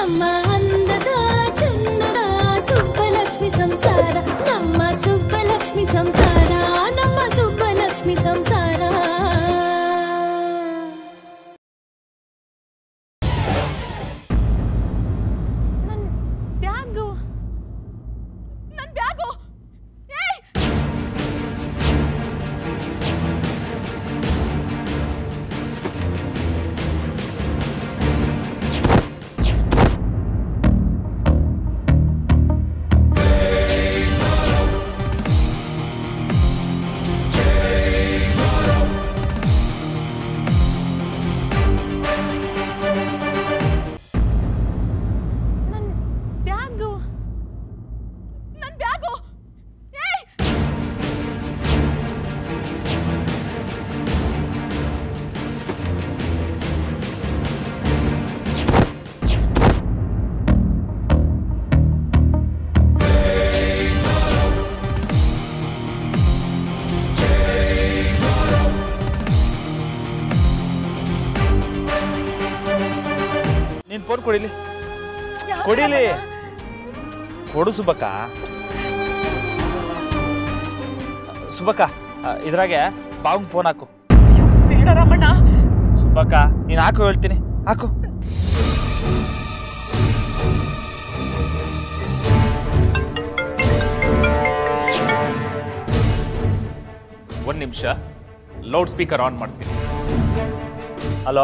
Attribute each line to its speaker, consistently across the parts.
Speaker 1: ನಮ್ಮ ಅಂದದ ಚಂದದ ಸುಬ್ಬಲಕ್ಷ್ಮಿ ಸಂಸಾರ ನಮ್ಮ ಸುಬ್ಬಲಕ್ಷ್ಮಿ ಸಂಸಾರ ನಮ್ಮ ಸುಬ್ಬಲಕ್ಷ್ಮಿ ಸಂಸಾರ
Speaker 2: ನನ್ ಬ್ಯಾಗು ನನ್ ಬ್ಯಾಗು ಏಯ್ ನನ್ ಬ್ಯಾಗು ನನ್ ಬ್ಯಾಗು ಏಯ್
Speaker 3: ನೀನ್ ಫೋನ್ ಕೊಡಿಲಿ ಕೊಡಿಲಿ ಕೊಡು ಸುಬ್ಬಕ್ಕ ಸುಬ್ಬಕ್ಕ ಆ, ಇದ್ರಾಗೆ ಬಾವಂಗ್ ಫೋನ್ ಹಾಕು
Speaker 2: ಬೇಡ ರಮಣ್ಣ
Speaker 3: ಸುಬ್ಬಕ್ಕ ನೀನ್ ಹಾಕು ಹೇಳ್ತೀನಿ ಹಾಕು
Speaker 4: ಒಂದು ನಿಮಿಷ ಲೌಡ್ ಸ್ಪೀಕರ್ ಆನ್ ಮಾಡ್ತೀನಿ
Speaker 3: ಹಲೋ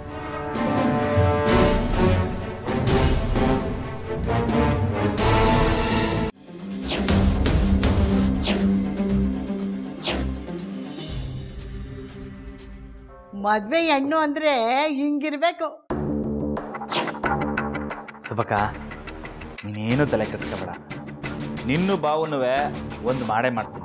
Speaker 5: ಮದ್ವೆ ಹೆಣ್ಣು ಅಂದ್ರೆ ಹಿಂಗಿರ್ಬೇಕು
Speaker 3: ಸುಬ್ಬಕ್ಕ ನೀನೇನು ತಲೆ ಕೆಡ್ಸ್ಕೊಬೇಡ ನಿನ್ನು ಬಾವನುವೆ ಒಂದು ಮಾಡೇ ಮಾಡ್ತೀನಿ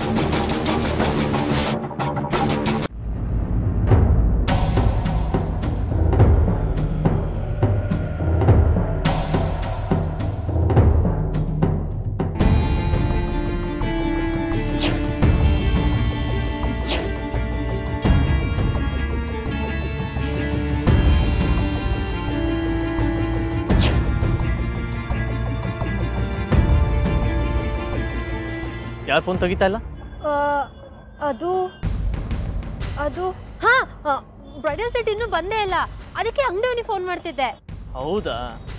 Speaker 4: ಯಾರು ಫೋನ್ ತೆಗಿತಾ ಇಲ್ಲ
Speaker 6: ಅದು ಅದು ಹಾ ಬ್ರೈಡಲ್ ಸೆಟ್ ಇನ್ನೂ ಬಂದೇ ಇಲ್ಲ ಅದಕ್ಕೆ ಅಂಗಡಿಯವನಿಗೆ ಫೋನ್ ಮಾಡ್ತಿದ್ದೆ
Speaker 4: ಹೌದಾ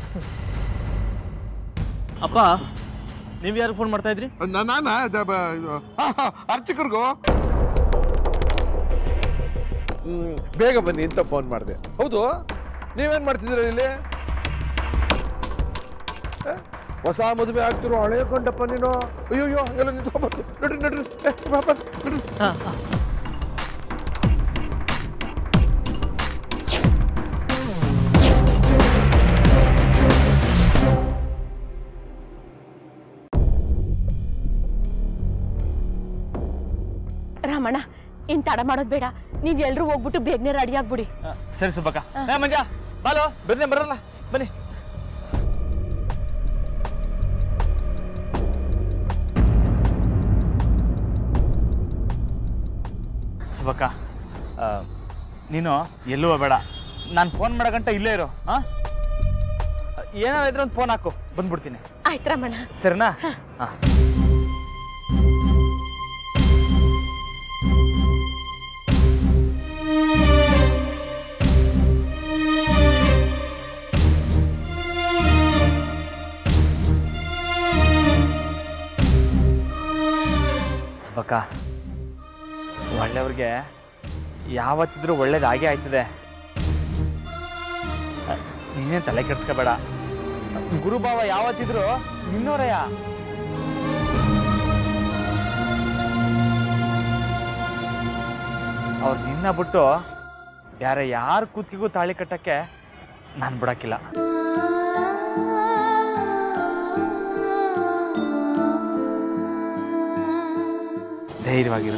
Speaker 4: ಅಪ್ಪ ನೀವು ಯಾರು ಫೋನ್ ಮಾಡ್ತಾ ಇದ್ರಿ
Speaker 7: ನಾನು ಅರ್ಚಕರಿಗೂ ಹ್ಮ್, ಬೇಗ ಬನ್ನಿ ಅಂತ ಫೋನ್ ಮಾಡಿದೆ ಹೌದು ನೀವೇನ್ ಮಾಡ್ತಿದ್ದೀರ ಇಲ್ಲಿ ಆ? ಹೊಸ ಮದುವೆ ಆಗ್ತಿರೋ ಹಳೆ ಕೊಂಡಪ್ಪ ನೀನು ಅಯ್ಯೋ ಅಯ್ಯೋ ಹಂಗೆಲ್ಲ ನಿಂತ್ಕೊಂಡ್ಬಾರ್ದು ನಡ್ರಿ ನಡ್ರಿ ಏ, ಬಾ, ಬಾ, ನಡ್ರಿ.
Speaker 2: ರಾಮಣ್ಣ ಇನ್ ತಡ ಮಾಡೋದ್ ಬೇಡ ನೀವ್ ಎಲ್ರು ಹೋಗ್ಬಿಟ್ಟು ಬೇಗನೆ ರೆಡಿ ಆಗ್ಬಿಡಿ
Speaker 3: ಆ, ಸರಿ ಸುಬ್ಬಕ್ಕ ಏ ಮಂಜ ಬಾಲೋ ಬರ್ನೆ ಬರಲ್ಲ ಬನ್ನಿ ಸುಬ್ಬಕ್ಕ ಆ, ನೀನು ಎಲ್ಲೂ ಹೋಗ್ಬೇಡ ನಾನು ಫೋನ್ ಮಾಡೋ ಗಂಟ ಇಲ್ಲೇ ಇರು ಹಾಂ ಏನಾದ್ರು ಒಂದು ಫೋನ್ ಹಾಕು ಬಂದ್ಬಿಡ್ತೀನಿ
Speaker 2: ಆಯ್ತು ರಮಣ್ಣ
Speaker 3: ಸರಿನಾ ಹಾಂ ಸುಬ್ಬಕ್ಕ ಒಳ್ಳೆಯವ್ರಿಗೆ ಯಾವತ್ತಿದ್ರೂ ಒಳ್ಳೇದಾಗೇ ಆಯ್ತದೆ ಅ, ನೀನೇನ್ ತಲೆ ಕೆಡ್ಸ್ಕೋಬೇಡ ಗುರುಭಾವ ಯಾವತ್ತಿದ್ರು ನಿನ್ನೋರಯ್ಯ ಅವ್ರು ನಿನ್ನ ಬಿಟ್ಟು ಬೇರೆ ಯಾರ ಕೂತಿಗೂ ತಾಳಿ ಕಟ್ಟಕ್ಕೆ ನಾನು ಬಿಡಕ್ಕಿಲ್ಲ ಧೈರ್ಯವಾಗಿರು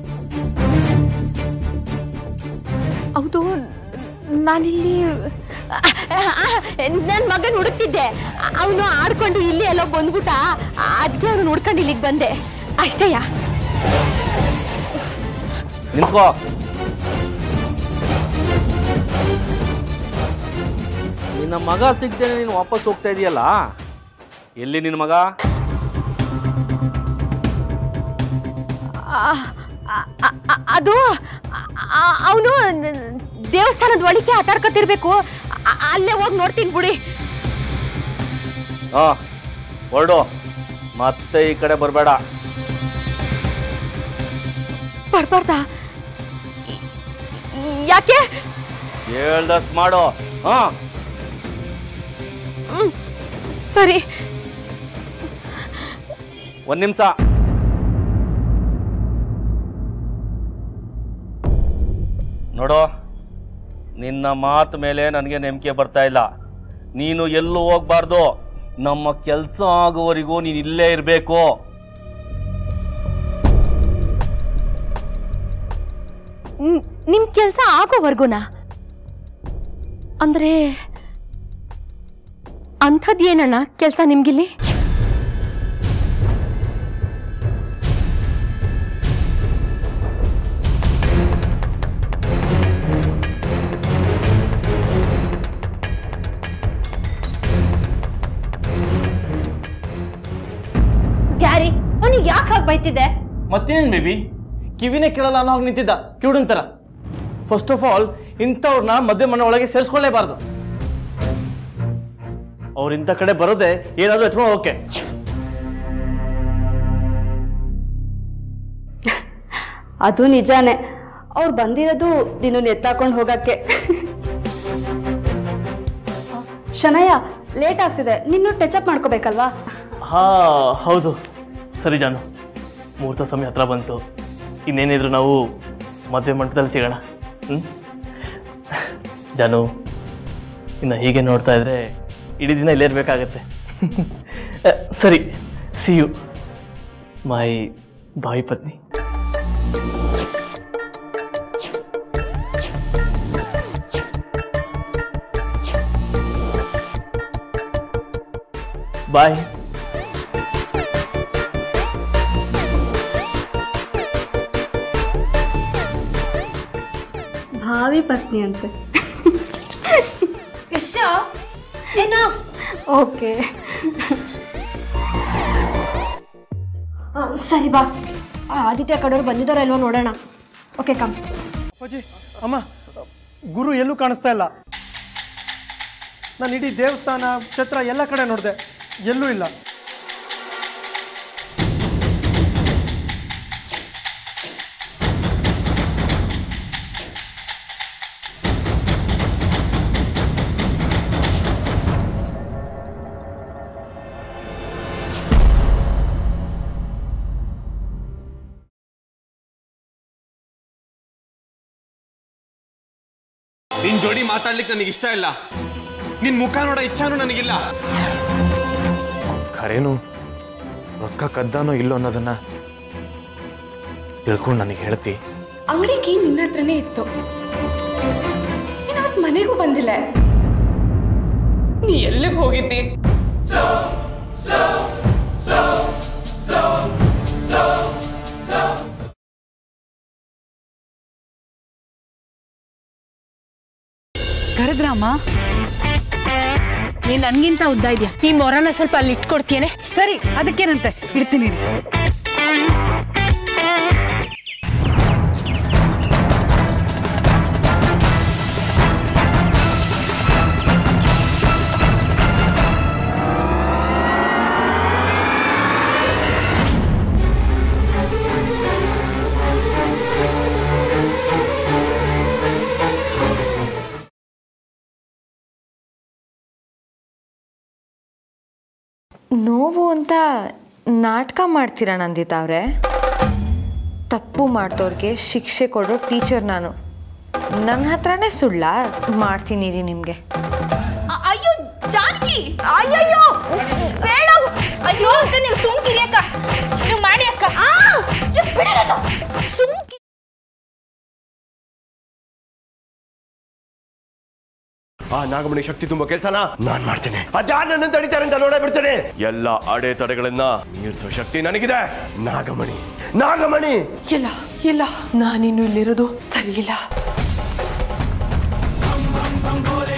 Speaker 2: ಹೌದು ನಾನಿಲ್ಲಿ ನನ್ನ ಮಗನ ಹುಡುಕ್ತಿದ್ದೆ ಅವನು ಆಡ್ಕೊಂಡು ಇಲ್ಲಿ ಎಲ್ಲೋ ಬಂದ್ಬಿಟ್ಟ ಅದಕ್ಕೆ ಅವನು ಹುಡ್ಕೊಂಡು ಇಲ್ಲಿಗೆ ಬಂದೆ ಅಷ್ಟೇಯ
Speaker 4: ನಿಂತ್ಕೋ ನಿನ್ನ ಮಗ ಸಿಗ್ದೇನೆ ನೀನು ವಾಪಸ್ ಹೋಗ್ತಾ ಇದೆಯಲ್ಲ ಎಲ್ಲಿ ನಿನ್ನ ಮಗ
Speaker 2: ಆ, ಆ, ಆ, ಅದು ಅವನು ದೇವಸ್ಥಾನದ ಒಳಗೆ ಆಟ ಆಡ್ಕೊತಿರ್ಬೇಕು ಆ- ಅಲ್ಲೇ ಹೋಗಿ ನೋಡ್ತೀನಿ ಬಿಡಿ
Speaker 4: ಹಾ ಹೊರಡು ಮತ್ತೆ ಈ ಕಡೆ ಬರಬೇಡ
Speaker 2: ಬರ್ಬಾರ್ದಾ ಯಾಕೆ
Speaker 4: ಹೇಳ್ದಷ್ಟು ಮಾಡು ಹಾ
Speaker 2: ಹ್ಮ್, ಸರಿ
Speaker 4: ಒಂದ್ ನಿಮಿಷ ನೋಡು ನಿನ್ನ ಮಾತು ಮೇಲೆ ನನಗೆ ನಂಬಿಕೆ ಬರ್ತಾ ಇಲ್ಲ ನೀನು ಎಲ್ಲೂ ಹೋಗ್ಬಾರ್ದು ನಮ್ಮ ಕೆಲಸ ಆಗುವವರೆಗೂ ನೀನು ಇಲ್ಲೇ ಇರಬೇಕು
Speaker 2: ನ್- ನಿಮ್ ಕೆಲಸ ಆಗೋವರ್ಗುನಾ ಅಂದ್ರೆ ಅಂಥದ್ದೇನಣ್ಣ ಕೆಲಸ ನಿಮ್ಗಿಲ್ಲಿ
Speaker 6: ಗ್ಯಾರಿ ಅವನಿಗೆ ಯಾಕೆ ಹಾಗೆ ಬೈತಿದ್ದೆ
Speaker 8: ಮತ್ತೇನು ಬೇಬಿ ಕಿವಿನೇ ಕೇಳಲ್ಲ ಅನ್ನೋ ಹಾಗೆ ನಿಂತಿದ್ದ ಕಿವುಡನ್ ಥರ ಫಸ್ಟ್ ಆಫ್ ಆಲ್ ಇಂಥವ್ರನ್ನ ಮಧ್ಯೆ ಮನೆ ಒಳಗೆ ಸೇರಿಸ್ಕೊಳ್ಳೇಬಾರ್ದು ಅವ್ರು ಇಂಥ ಕಡೆ ಬರೋದೇ ಏನಾದರೂ ಎತ್ಕೊಂಡು ಓಕೆ
Speaker 9: ಅದು ನಿಜಾನೇ ಅವ್ರು ಬಂದಿರೋದು ನೀನು ಎತ್ತಾಕೊಂಡು ಹೋಗಕ್ಕೆ ಶನಯ್ಯ ಲೇಟ್ ಆಗ್ತಿದೆ ನಿನ್ನೂ ಟಚ್ ಮಾಡ್ಕೋಬೇಕಲ್ವಾ
Speaker 8: ಹಾ ಹೌದು ಸರಿ ಜಾನು ಮುಹೂರ್ತ ಸಮಯ ಹತ್ರ ಬಂತು ಇನ್ನೇನಿದ್ರು ನಾವು ಮದುವೆ ಮಂಟಪದಲ್ಲಿ ಸಿಗೋಣ ಹ್ಞೂ ಜಾನು ಇನ್ನು ಹೀಗೆ ನೋಡ್ತಾ ಇದ್ರೆ ಇಡೀ ದಿನ ಇಲ್ಲೇ ಇರಬೇಕಾಗತ್ತೆ ಸರಿ ಸಿ ಯು ಮೈ ಬಾಯಿ ಪತ್ನಿ ಬಾಯ್
Speaker 9: ಭಾವಿ ಪತ್ನಿ ಅಂತೆ ಓಕೆ
Speaker 6: ಸರಿ ಬಾ ಆ ಆದಿತ್ಯ ಕಡೆಯವ್ರು ಬಂದಿದ್ದಾರೋ ಇಲ್ವೋ ನೋಡೋಣ
Speaker 9: ಓಕೆ ಕಮ್
Speaker 10: ಅಜ್ಜಿ ಅಮ್ಮ ಗುರು ಎಲ್ಲೂ ಕಾಣಿಸ್ತಾ ಇಲ್ಲ ನಾನು ಇಡೀ ದೇವಸ್ಥಾನ ಛತ್ರ ಎಲ್ಲ ಕಡೆ ನೋಡಿದೆ ಎಲ್ಲೂ ಇಲ್ಲ
Speaker 11: ನಿನ್ ಜೋಡಿ ಮಾತಾಡ್ಲಿಕ್ಕೆ ನನಗೆ ಇಷ್ಟ ಇಲ್ಲ ನಿನ್ ಮುಖ ನೋಡೋ ಇಚ್ಛಾನು ನನಗಿಲ್ಲ ಖರೇನು ರೊಕ್ಕ ಕದ್ದಾನೋ ಇಲ್ಲೋ ಅನ್ನೋದನ್ನ ತಿಳ್ಕೊಂಡು ನನಗೆ ಹೇಳ್ತಿ
Speaker 12: ಅಂಗಡಿ ಕೀ ನಿನ್ನ ಹತ್ರನೇ ಇತ್ತು ನೀನು ಮನೆಗೂ ಬಂದಿಲ್ಲ ನೀ ಎಲ್ಲಿಗೆ ಹೋಗಿದ್ದಿ
Speaker 13: ಕರೆದ್ರಮ್ಮ ನೀನ್ ನನ್ಗಿಂತ ಉದ್ದ ಇದೆಯಾ ಈ ಮೊರನ ಸ್ವಲ್ಪ ಅಲ್ಲಿ ಇಟ್ಕೊಡ್ತೀಯನೆ ಸರಿ ಅದಕ್ಕೇನಂತೆ ಇಡ್ತೀನಿ ಇರು.
Speaker 14: ನೋವು ಅಂತ ನಾಟಕ ಮಾಡ್ತೀರಾ ನಂದಿತಾ ಅವರೇ ತಪ್ಪು ಮಾಡ್ದವ್ರಿಗೆ ಶಿಕ್ಷೆ ಕೊಡೋ ಟೀಚರ್ ನಾನು ನನ್ನ ಹತ್ರನೇ ಸುಳ್ಳ ಮಾಡ್ತೀನಿ ರೀ ನಿಮಗೆ
Speaker 6: ಅಯ್ಯೋ ಜಾನಕಿ ಅಯ್ಯಯ್ಯೋ ಬೇಡ ಅಯ್ಯೋ ಅಕ್ಕ ನೀವು ಸುಮ್ಕಿರಿ ಅಕ್ಕ ನೀವು ಮಾಡಿ ಅಕ್ಕ ಬಿಡಲ್ಲ ಸುಮ್ಕಿ
Speaker 7: ಆ ನಾಗಮಣಿ ಶಕ್ತಿ ತುಂಬಾ ಕೆಲಸನ ನಾನ್ ಮಾಡ್ತೇನೆ ಅದ್ಯಾರು ನನ್ನ ತಡಿತಾರೆ ಅಂತ ನೋಡೇ ಬಿಡ್ತೇನೆ ಎಲ್ಲ ಅಡೆತಡೆಗಳನ್ನ ಮೀರಿಸೋ ಶಕ್ತಿ ನನಗಿದೆ ನಾಗಮಣಿ ನಾಗಮಣಿ
Speaker 12: ಇಲ್ಲ ಇಲ್ಲ ನಾನಿನ್ನು ಇಲ್ಲಿರೋದು ಸರಿ ಇಲ್ಲ
Speaker 15: bam bam bam